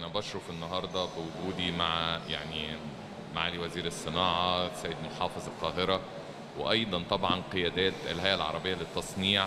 بشرف النهارده بوجودي مع يعني معالي وزير الصناعه سيد محافظ القاهره وايضا طبعا قيادات الهيئه العربيه للتصنيع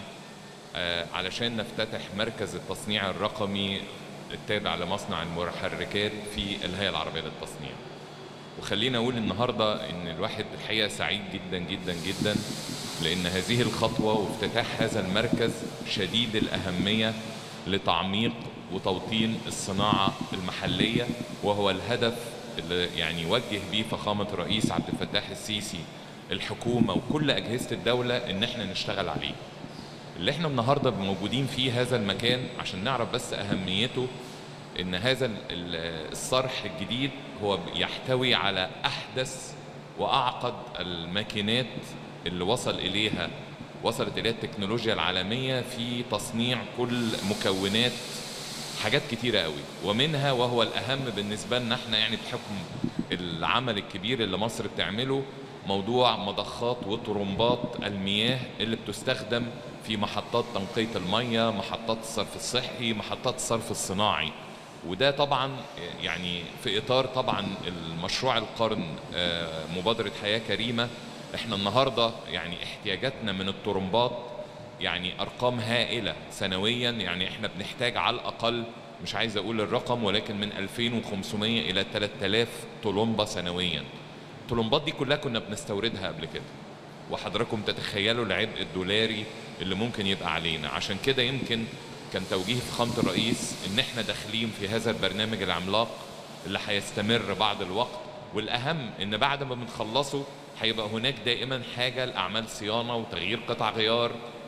آه، علشان نفتتح مركز التصنيع الرقمي التابع لمصنع المحركات في الهيئه العربيه للتصنيع. وخلينا اقول النهارده ان الواحد الحقيقه سعيد جدا جدا جدا لان هذه الخطوه وافتتاح هذا المركز شديد الاهميه لتعميق وتوطين الصناعه المحليه وهو الهدف اللي يعني وجه بيه فخامه الرئيس عبد الفتاح السيسي الحكومه وكل اجهزه الدوله ان احنا نشتغل عليه. اللي احنا النهارده موجودين فيه هذا المكان عشان نعرف بس اهميته ان هذا ال- ال- الصرح الجديد هو يحتوي على احدث واعقد الماكينات اللي وصل اليها وصلت اليها التكنولوجيا العالميه في تصنيع كل مكونات حاجات كتيرة قوي ومنها وهو الأهم بالنسبة لنا احنا يعني بحكم العمل الكبير اللي مصر بتعمله موضوع مضخات وطرمبات المياه اللي بتستخدم في محطات تنقية المية محطات الصرف الصحي محطات الصرف الصناعي وده طبعا يعني في إطار طبعا المشروع القرن آه، مبادرة حياة كريمة احنا النهاردة يعني احتياجاتنا من الطرمبات يعني ارقام هائله سنويا يعني احنا بنحتاج على الاقل مش عايز اقول الرقم ولكن من 2500 الى 3000 طلمبه سنويا الطلمبات دي كلها كنا بنستوردها قبل كده وحضراتكم تتخيلوا العبء الدولاري اللي ممكن يبقى علينا عشان كده يمكن كان توجيه فخامه الرئيس ان احنا داخلين في هذا البرنامج العملاق اللي هيستمر بعد الوقت والاهم ان بعد ما بنخلصه هيبقى هناك دائما حاجه لاعمال صيانه وتغيير قطع غيار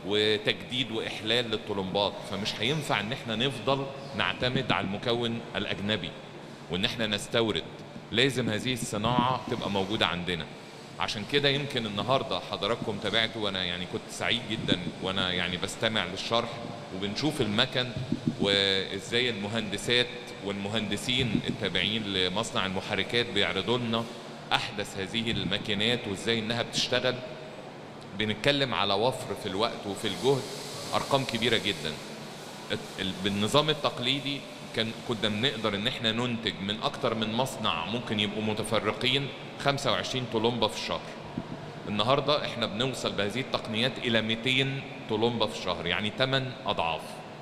وتجديد واحلال للطلمبات فمش هينفع ان احنا نفضل نعتمد على المكون الاجنبي وان احنا نستورد لازم هذه الصناعه تبقى موجوده عندنا عشان كده يمكن النهارده حضراتكم تابعتوا وانا يعني كنت سعيد جدا وانا يعني بستمع للشرح وبنشوف المكن وازاي المهندسات والمهندسين التابعين لمصنع المحركات بيعرضوا لنا احدث هذه الماكينات وازاي انها بتشتغل بنتكلم على وفر في الوقت وفي الجهد ارقام كبيره جدا ال- بالنظام التقليدي كان كنا بنقدر ان احنا ننتج من اكتر من مصنع ممكن يبقوا متفرقين 25 طلمبه في الشهر النهارده احنا بنوصل بهذه التقنيات الى 200 طلمبه في الشهر يعني 8 اضعاف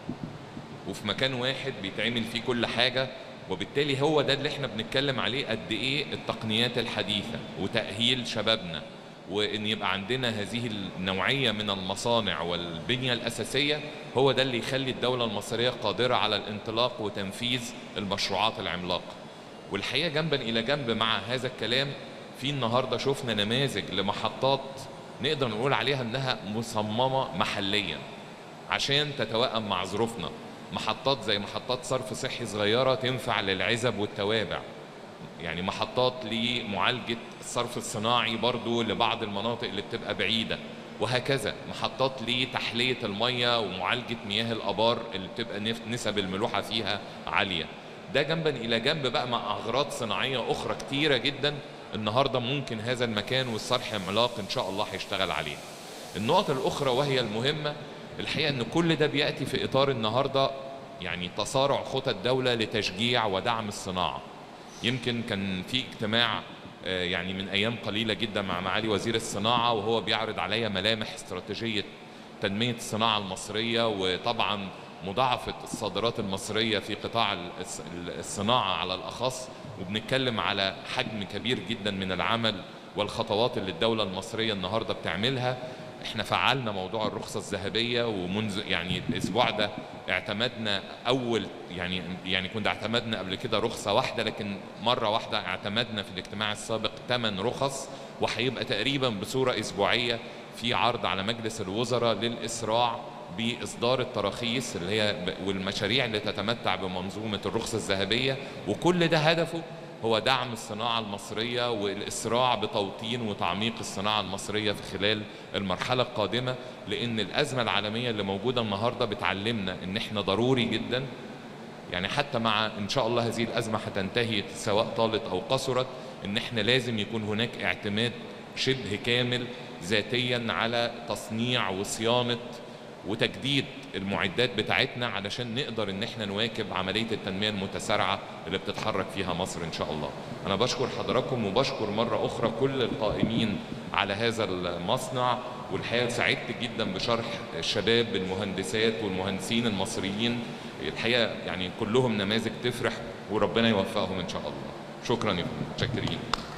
وفي مكان واحد بيتعمل فيه كل حاجه وبالتالي هو ده اللي احنا بنتكلم عليه قد ايه التقنيات الحديثه وتاهيل شبابنا وان يبقى عندنا هذه النوعيه من المصانع والبنيه الاساسيه هو ده اللي يخلي الدوله المصريه قادره على الانطلاق وتنفيذ المشروعات العملاقه والحقيقه جنبا الى جنب مع هذا الكلام في النهارده شفنا نماذج لمحطات نقدر نقول عليها انها مصممه محليا عشان تتوائم مع ظروفنا محطات زي محطات صرف صحي صغيره تنفع للعزب والتوابع يعني محطات لمعالجة الصرف الصناعي برضو لبعض المناطق اللي بتبقى بعيدة وهكذا محطات لتحلية المية ومعالجة مياه الآبار اللي بتبقى نف- نسب الملوحة فيها عالية ده جنبا إلى جنب بقى مع أغراض صناعية أخرى كتيرة جدا النهاردة ممكن هذا المكان والصرح عملاق إن شاء الله هيشتغل عليه النقط الأخرى وهي المهمة الحقيقة أن كل ده بيأتي في إطار النهاردة يعني تسارع خطى الدولة لتشجيع ودعم الصناعة يمكن كان في اجتماع آه، يعني من ايام قليله جدا مع معالي وزير الصناعه وهو بيعرض عليا ملامح استراتيجيه تنميه الصناعه المصريه وطبعا مضاعفه الصادرات المصريه في قطاع الص- الصناعه على الاخص وبنتكلم على حجم كبير جدا من العمل والخطوات اللي الدوله المصريه النهارده بتعملها احنا فعلنا موضوع الرخصه الذهبيه ومنذ يعني الاسبوع ده اعتمدنا اول يعني يعني كنا اعتمدنا قبل كده رخصه واحده لكن مره واحده اعتمدنا في الاجتماع السابق ثمان رخص وهيبقى تقريبا بصوره اسبوعيه في عرض على مجلس الوزراء للاسراع باصدار التراخيص اللي هي ب- والمشاريع اللي تتمتع بمنظومه الرخصه الذهبيه وكل ده هدفه هو دعم الصناعة المصرية والإسراع بتوطين وتعميق الصناعة المصرية في خلال المرحلة القادمة لأن الأزمة العالمية اللي موجودة النهاردة بتعلمنا إن إحنا ضروري جدا يعني حتى مع إن شاء الله هذه الأزمة هتنتهي سواء طالت أو قصرت إن إحنا لازم يكون هناك اعتماد شبه كامل ذاتيا على تصنيع وصيانة وتجديد المعدات بتاعتنا علشان نقدر ان احنا نواكب عمليه التنميه المتسارعه اللي بتتحرك فيها مصر ان شاء الله. انا بشكر حضراتكم وبشكر مره اخرى كل القائمين على هذا المصنع والحقيقه سعدت جدا بشرح الشباب المهندسات والمهندسين المصريين الحقيقه يعني كلهم نماذج تفرح وربنا يوفقهم ان شاء الله. شكرا يا فندم متشكرين.